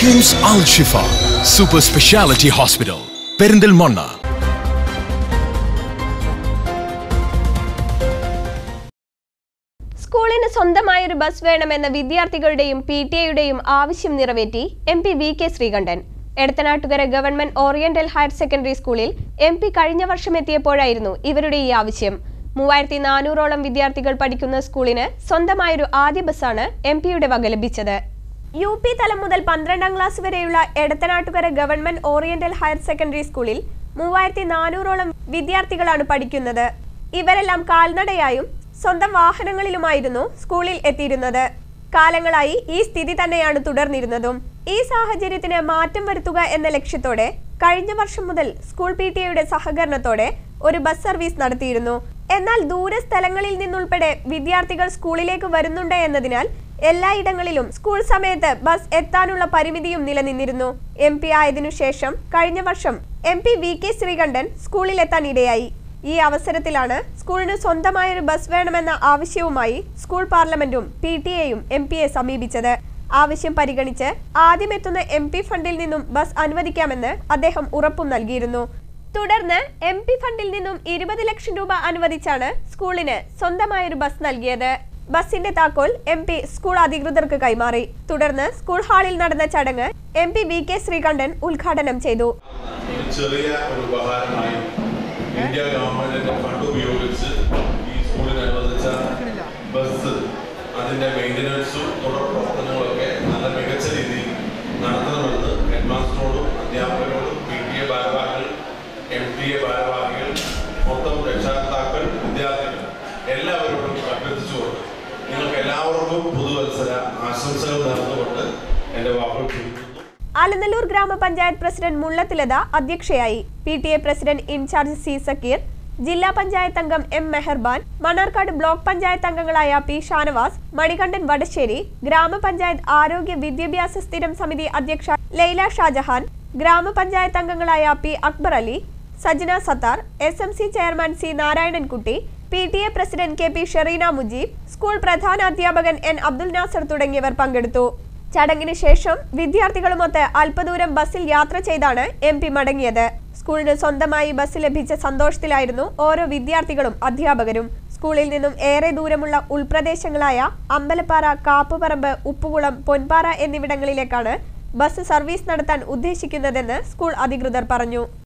KIMS Al Shifa super speciality hospital Perinthalmanna സ്കൂളിന് സ്വന്തമായൊരു bus വേണമെന്ന വിദ്യാർത്ഥികളുടെയും പി ടി എയുടെയും ആവശ്യം നിറവേറ്റി M P V K Sreekandan Edathanattukara government oriental higher secondary സ്കൂളിൽ എം പി കഴിഞ്ഞ വർഷം എത്തിയപ്പോഴായിരുന്നു ഇവരുടെ ഈ ആവശ്യം മൂവായിരത്തി നാനൂറോളം വിദ്യാർത്ഥികൾ പഠിക്കുന്ന സ്കൂളിന് സ്വന്തമായൊരു ആദ്യ ബസ്സാണ് എം പിയുടെ വക ലഭിച്ചത് യു പി തലം മുതൽ പന്ത്രണ്ടാം ക്ലാസ് വരെയുള്ള Edathanattukara government oriental higher secondary സ്കൂളിൽ മൂവായിരത്തി നാനൂറോളം വിദ്യാർത്ഥികളാണ് പഠിക്കുന്നത് ഇവരെല്ലാം കാൽനടയായും സ്വന്തം വാഹനങ്ങളിലുമായിരുന്നു സ്കൂളിൽ എത്തിയിരുന്നത് കാലങ്ങളായി ഈ സ്ഥിതി തന്നെയാണ് തുടർന്നിരുന്നതും ഈ സാഹചര്യത്തിന് മാറ്റം വരുത്തുക എന്ന ലക്ഷ്യത്തോടെ കഴിഞ്ഞ വർഷം മുതൽ സ്കൂൾ പി ടി എയുടെ സഹകരണത്തോടെ ഒരു ബസ് സർവീസ് നടത്തിയിരുന്നു എന്നാൽ ദൂര സ്ഥലങ്ങളിൽ നിന്നുൾപ്പെടെ വിദ്യാർത്ഥികൾ സ്കൂളിലേക്ക് വരുന്നുണ്ട് എന്നതിനാൽ എല്ലായിടങ്ങളിലും സ്കൂൾ സമയത്ത് ബസ് എത്താനുള്ള പരിമിതിയും നിലനിന്നിരുന്നു എം പി ആയതിനു ശേഷം കഴിഞ്ഞ വർഷം M P V K Sreekandan സ്കൂളിലെത്താൻ ഇടയായി ഈ അവസരത്തിലാണ് സ്കൂളിന് സ്വന്തമായൊരു ബസ് വേണമെന്ന ആവശ്യവുമായി സ്കൂൾ പാർലമെന്റും പി ടി എയും എം പിയെ സമീപിച്ചത് ആവശ്യം പരിഗണിച്ച് ആദ്യം എത്തുന്ന എം പി ഫണ്ടിൽ നിന്നും ബസ് അനുവദിക്കാമെന്ന് അദ്ദേഹം ഉറപ്പും നൽകിയിരുന്നു തുടർന്ന് എം പി ഫണ്ടിൽ നിന്നും ഇരുപത് ലക്ഷം രൂപ അനുവദിച്ചാണ് സ്കൂളിന് സ്വന്തമായൊരു ബസ് നൽകിയത് ബസിന്റെ താക്കോൽ എം പി സ്കൂൾ അധികൃതർക്ക് കൈമാറി തുടർന്ന് സ്കൂൾ ഹാളിൽ നടന്ന ചടങ്ങ് M P V K Sreekandan ഉദ്ഘാടനം ചെയ്തു ഒരു ചെറിയ ഒരു ഉപഹാരമായി ഇന്ത്യ ഗവൺമെന്റിന്റെ ഫണ്ട് ഉപയോഗിച്ച് ഈ സ്കൂളിന് അനുവദിച്ച ബസ് അതിന്റെ മെയിൻ്റനൻസും തുടർ പ്രവർത്തനങ്ങളൊക്കെ നല്ല മികച്ച രീതിയിൽ നടത്തണമെന്ന് ഹെഡ്മാസ്റ്ററോടും അധ്യാപകരോടും പി ടി എ ഭാരവാഹികൾ എം ടി എ ഭാരവാഹികൾ മൊത്തം രക്ഷാകർത്താക്കൾ വിദ്യാർത്ഥികൾ എല്ലാവരോടും അഭ്യർത്ഥിച്ചുകൊണ്ട് നിങ്ങൾക്ക് എല്ലാവർക്കും പുതുവത്സര ആശംസകൾ നേർന്നുകൊണ്ട് എൻ്റെ വാക്കുകൾ ചുരുക്കുന്നു ആലനല്ലൂർ ഗ്രാമപഞ്ചായത്ത് പ്രസിഡന്റ് മുള്ളത്തിലത അധ്യക്ഷയായി P T A president incharge C Sakkeer ജില്ലാ പഞ്ചായത്ത് അംഗം എം മെഹർബാൻ മണ്ണാർക്കാട് ബ്ലോക്ക് പഞ്ചായത്ത് അംഗങ്ങളായ പി ഷാനവാസ് മണികണ്ഠൻ വടശ്ശേരി ഗ്രാമപഞ്ചായത്ത് ആരോഗ്യ വിദ്യാഭ്യാസ സ്ഥിരം സമിതി അധ്യക്ഷ ലൈല ഷാജഹാൻ ഗ്രാമപഞ്ചായത്ത് അംഗങ്ങളായ P Akbar Ali Sajana Sathar S M C chairman C Narayanankutty P T A president K P Shereena Mujeeb school പ്രധാന അധ്യാപകൻ എൻ അബ്ദുൽ നാസർ തുടങ്ങിയവർ പങ്കെടുത്തു ചടങ്ങിന് ശേഷം വിദ്യാർത്ഥികളുമൊത്ത് അല്പദൂരം ബസ്സിൽ യാത്ര ചെയ്താണ് എം പി മടങ്ങിയത് സ്കൂളിന് സ്വന്തമായി ബസ് ലഭിച്ച സന്തോഷത്തിലായിരുന്നു ഓരോ വിദ്യാർത്ഥികളും അധ്യാപകരും സ്കൂളിൽ നിന്നും ഏറെ ദൂരമുള്ള ഉൾപ്രദേശങ്ങളായ അമ്പലപ്പാറ കാപ്പുപറമ്പ് ഉപ്പുകുളം പൊൻപാറ എന്നിവിടങ്ങളിലേക്കാണ് ബസ് സർവീസ് നടത്താൻ ഉദ്ദേശിക്കുന്നതെന്ന് സ്കൂൾ അധികൃതർ പറഞ്ഞു